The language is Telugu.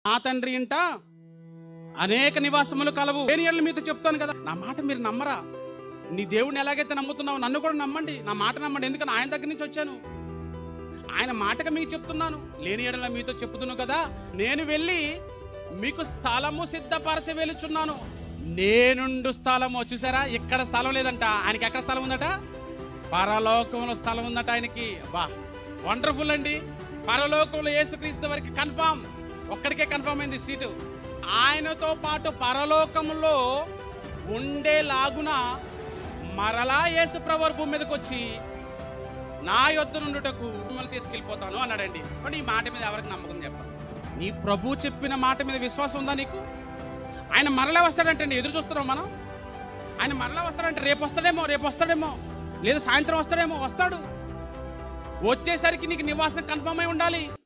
నా తండ్రి ఇంట అనేక నివాసములు కలవు లేని ఎడల మీతో చెప్తాను కదా నా మాట మీరు నమ్మరా నీ దేవుడిని ఎలాగైతే నమ్ముతున్నావు నన్ను కూడా నమ్మండి నా మాట నమ్మండి ఎందుకని ఆయన దగ్గర నుంచి వచ్చాను ఆయన మాటగా మీకు చెప్తున్నాను లేని ఎడల మీతో చెప్తున్నాను కదా నేను వెళ్ళి మీకు స్థలము సిద్ధపరచ వెలుచున్నాను నేనుండు స్థలము చూసారా ఇక్కడ స్థలం లేదంట ఆయనకి ఎక్కడ స్థలం ఉందట పరలోకంలో స్థలం ఉందట ఆయనకి బా వండర్ఫుల్ అండి పరలోకంలో యేసుక్రీస్తు వరకు కన్ఫామ్ ఒక్కడికే కన్ఫామ్ అయింది సీటు ఆయనతో పాటు పరలోకంలో ఉండేలాగున మరలా యేసు ప్రవర్ భూమి మీదకి వచ్చి నా యొద్ద నుండుటకు మిమ్మల్ని తీసుకెళ్ళిపోతాను అన్నాడండి మరి ఈ మాట మీద ఎవరికి నమ్మకం చెప్పాలి నీ ప్రభు చెప్పిన మాట మీద విశ్వాసం ఉందా నీకు ఆయన మరలా వస్తాడంటండి ఎదురు చూస్తున్నాం మనం ఆయన మరలా వస్తాడంటే రేపు వస్తాడేమో రేపు వస్తాడేమో లేదా సాయంత్రం వస్తాడేమో వస్తాడు వచ్చేసరికి నీకు నివాసం కన్ఫర్మ్ అయి ఉండాలి